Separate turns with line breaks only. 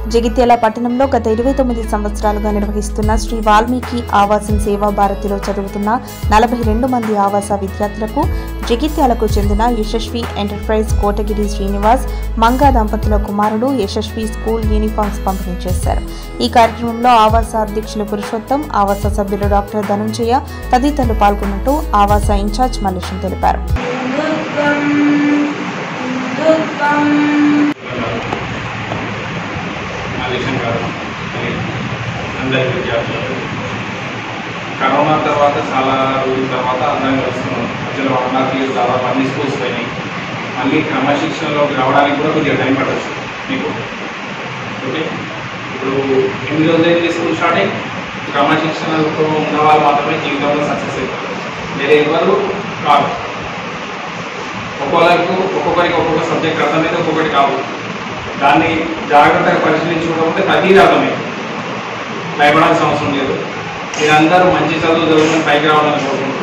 జగిత్యాల పట్టణంలో గత ఇరవై తొమ్మిది సంవత్సరాలుగా నిర్వహిస్తున్న శ్రీ వాల్మీకి ఆవాసం సేవా భారతిలో చదువుతున్న నలభై రెండు మంది ఆవాస విద్యార్థులకు జగిత్యాలకు చెందిన యశస్వి ఎంటర్ప్రైజ్ కోటగిరి శ్రీనివాస్ మంగా దంపతుల కుమారుడు యశస్వి స్కూల్ యూనిఫామ్స్ పంపిణీ చేశారు ఈ కార్యక్రమంలో ఆవాస అధ్యక్షులు పురుషోత్తం ఆవాస సభ్యులు డాక్టర్ ధనుంజయ తదితరులు పాల్గొన్నట్టు ఆవాస ఇన్ఛార్జ్ మల్లేశం తెలిపారు
మల్లేశం గారు అని అందరి విద్యార్థులు కరోనా తర్వాత చాలా రోజుల తర్వాత అందరం కలుస్తున్నాం మధ్యలో వన్ అండ్ హాఫ్ ఇయర్స్ దాదాపు అన్ని స్కూల్స్ పోయినాయి మళ్ళీ క్రమశిక్షణలోకి రావడానికి కూడా కొద్దిగా టైం పట్టచ్చు మీకు ఓకే ఇప్పుడు ఎనిమిది రోజులైంది స్కూల్ స్టార్ట్ అయ్యి క్రమశిక్షణతో ఉన్న వాళ్ళు మాత్రమే జీవితంలో సక్సెస్ అవుతారు వేరే ఎవరు కాదు ఒక్కొక్కరికి ఒక్కొక్కరికి ఒక్కొక్క సబ్జెక్ట్ అర్థమైతే ఒక్కొక్కటి కాదు దాన్ని జాగ్రత్తగా పరిశీలించుకుంటే ప్రతిదీ అర్థమైంది భయపడాల్సిన అవసరం లేదు మీరందరూ మంచి చదువు చదువుకుని పైకి రావాలని కోరుకుంటున్నాను